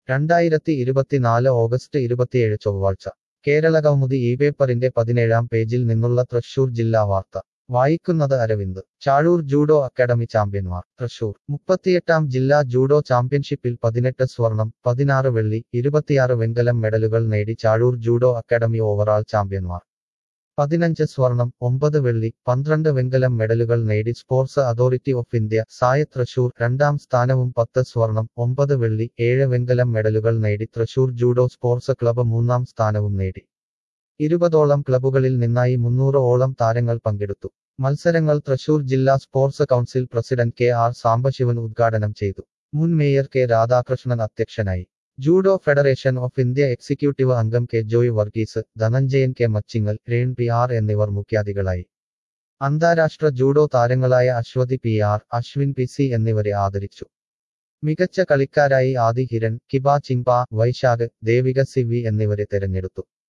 രണ്ടായിരത്തി ഇരുപത്തിനാല് ഓഗസ്റ്റ് ഇരുപത്തിയേഴ് ചൊവ്വാഴ്ച കേരളകൗമുദി ഈ പേപ്പറിന്റെ പതിനേഴാം പേജിൽ നിന്നുള്ള തൃശൂർ ജില്ലാ വാർത്ത വായിക്കുന്നത് അരവിന്ദ് ചാഴൂർ ജൂഡോ അക്കാദമി ചാമ്പ്യന്മാർ തൃശൂർ മുപ്പത്തിയെട്ടാം ജില്ലാ ജൂഡോ ചാമ്പ്യൻഷിപ്പിൽ പതിനെട്ട് സ്വർണം പതിനാറ് വെള്ളി ഇരുപത്തിയാറ് വെങ്കലം മെഡലുകൾ നേടി ചാഴൂർ ജൂഡോ അക്കാദമി ഓവറാൾ ചാമ്പ്യന്മാർ പതിനഞ്ച് സ്വർണം ഒമ്പത് വെള്ളി പന്ത്രണ്ട് വെങ്കലം മെഡലുകൾ നേടി sports authority of India SAI Thrissur രണ്ടാം സ്ഥാനവും പത്ത് സ്വർണം ഒമ്പത് വെള്ളി ഏഴ് വെങ്കലം മെഡലുകൾ നേടി തൃശൂർ ജൂഡോ സ്പോർട്സ് ക്ലബ്ബ് മൂന്നാം സ്ഥാനവും നേടി ഇരുപതോളം ക്ലബ്ബുകളിൽ നിന്നായി മുന്നൂറ് ഓളം താരങ്ങൾ പങ്കെടുത്തു മത്സരങ്ങൾ തൃശൂർ ജില്ലാ sports council president K R Sambasivan ഉദ്ഘാടനം ചെയ്തു മുൻ മേയർ കെ രാധാകൃഷ്ണൻ അധ്യക്ഷനായി judo federation of India executive അംഗം കെ ജോയ് വർഗീസ് ധനഞ്ജയൻ കെ മച്ചിങ്ങൽ രേൺ പി ആർ എന്നിവർ മുഖ്യാതിഥികളായി അന്താരാഷ്ട്ര ജൂഡോ താരങ്ങളായ Aswathy P R Ashwin P C എന്നിവരെ ആദരിച്ചു മികച്ച കളിക്കാരായി ആദി ഹിരൺ കിബ ചിമ്പ വൈശാഖ് ദേവിക സി വി എന്നിവരെ തെരഞ്ഞെടുത്തു